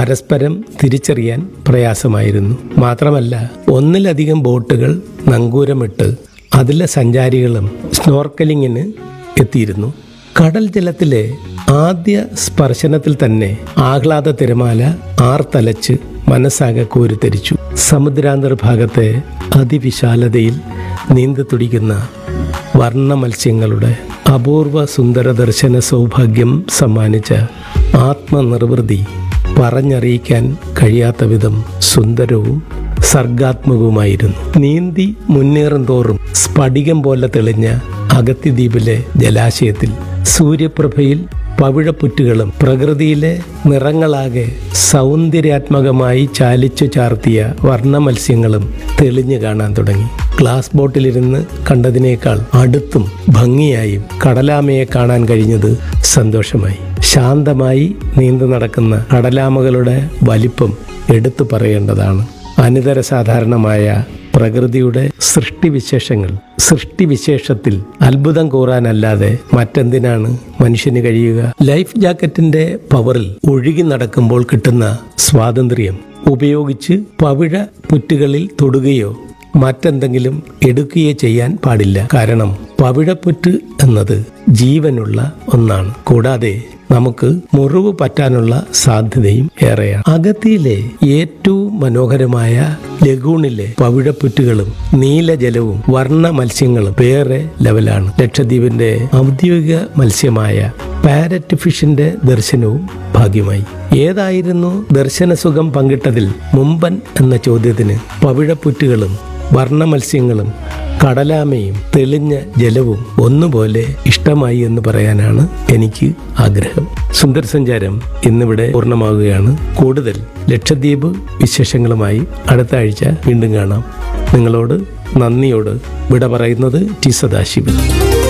പരസ്പരം തിരിച്ചറിയാൻ പ്രയാസമായിരുന്നു മാത്രമല്ല ഒന്നിലധികം ബോട്ടുകൾ നങ്കൂരമിട്ട് അതിലെ സഞ്ചാരികളും സ്നോർക്കലിങ്ങിന് എത്തിയിരുന്നു കടൽ ജലത്തിലെ ആദ്യ സ്പർശനത്തിൽ തന്നെ ആഹ്ലാദ തിരമാല ആർത്തലച്ച് മനസ്സാകെ കോരിത്തരിച്ചു സമുദ്രാന്തർഭാഗത്തെ അതിവിശാലതയിൽ നീന്തി തുടിക്കുന്ന വർണ്ണ മത്സ്യങ്ങളുടെ അപൂർവ സുന്ദര ദർശന സൗഭാഗ്യം സമ്മാനിച്ച ആത്മനിർവൃതി പറഞ്ഞറിയിക്കാൻ കഴിയാത്ത വിധം സുന്ദരവും സർഗാത്മകവുമായിരുന്നു നീന്തി മുന്നേറും തോറും സ്ഫടികം പോലെ തെളിഞ്ഞ അഗത്തിദ്വീപിലെ ജലാശയത്തിൽ സൂര്യപ്രഭയിൽ പവിഴപ്പുറ്റുകളും പ്രകൃതിയിലെ നിറങ്ങളാകെ സൗന്ദര്യാത്മകമായി ചാലിച്ചു ചാർത്തിയ വർണ്ണ മത്സ്യങ്ങളും തെളിഞ്ഞു കാണാൻ തുടങ്ങി ഗ്ലാസ് ബോട്ടിലിരുന്ന് കണ്ടതിനേക്കാൾ അടുത്തും ഭംഗിയായും കടലാമയെ കാണാൻ കഴിഞ്ഞത് സന്തോഷമായി ശാന്തമായി നീന്തു നടക്കുന്ന കടലാമകളുടെ വലിപ്പം എടുത്തു പറയേണ്ടതാണ് അനിതര സാധാരണമായ പ്രകൃതിയുടെ സൃഷ്ടിവിശേഷങ്ങൾ സൃഷ്ടിവിശേഷത്തിൽ അത്ഭുതം കൂറാനല്ലാതെ മറ്റെന്തിനാണ് മനുഷ്യന് കഴിയുക ലൈഫ് ജാക്കറ്റിന്റെ പവറിൽ ഒഴുകി നടക്കുമ്പോൾ കിട്ടുന്ന സ്വാതന്ത്ര്യം ഉപയോഗിച്ച് പവിഴ പുറ്റുകളിൽ തൊടുകയോ മറ്റെന്തെങ്കിലും എടുക്കുകയോ ചെയ്യാൻ പാടില്ല കാരണം പവിഴപ്പുറ്റ് എന്നത് ജീവനുള്ള ഒന്നാണ് കൂടാതെ നമുക്ക് മുറിവ് പറ്റാനുള്ള സാധ്യതയും ഏറെയാണ് അഗത്തിയിലെ ഏറ്റവും മനോഹരമായ ലഗൂണിലെ പവിഴപ്പുറ്റുകളും നീലജലവും വർണ്ണ മത്സ്യങ്ങളും വേറെ ലെവലാണ് ലക്ഷദ്വീപിന്റെ ഔദ്യോഗിക മത്സ്യമായ പാരറ്റ് ഫിഷിന്റെ ദർശനവും ഭാഗ്യമായി ഏതായിരുന്നു ദർശനസുഖം പങ്കിട്ടതിൽ മുമ്പൻ എന്ന ചോദ്യത്തിന് പവിഴപ്പുറ്റുകളും വർണ്ണ മത്സ്യങ്ങളും കടലാമയും തെളിഞ്ഞ ജലവും ഒന്നുപോലെ ഇഷ്ടമായി എന്ന് പറയാനാണ് എനിക്ക് ആഗ്രഹം സുന്ദർ സഞ്ചാരം ഇന്നിവിടെ പൂർണ്ണമാവുകയാണ് കൂടുതൽ ലക്ഷദ്വീപ് വിശേഷങ്ങളുമായി അടുത്ത ആഴ്ച വീണ്ടും കാണാം നിങ്ങളോട് നന്ദിയോട് വിട പറയുന്നത് ടി സദാശിവൻ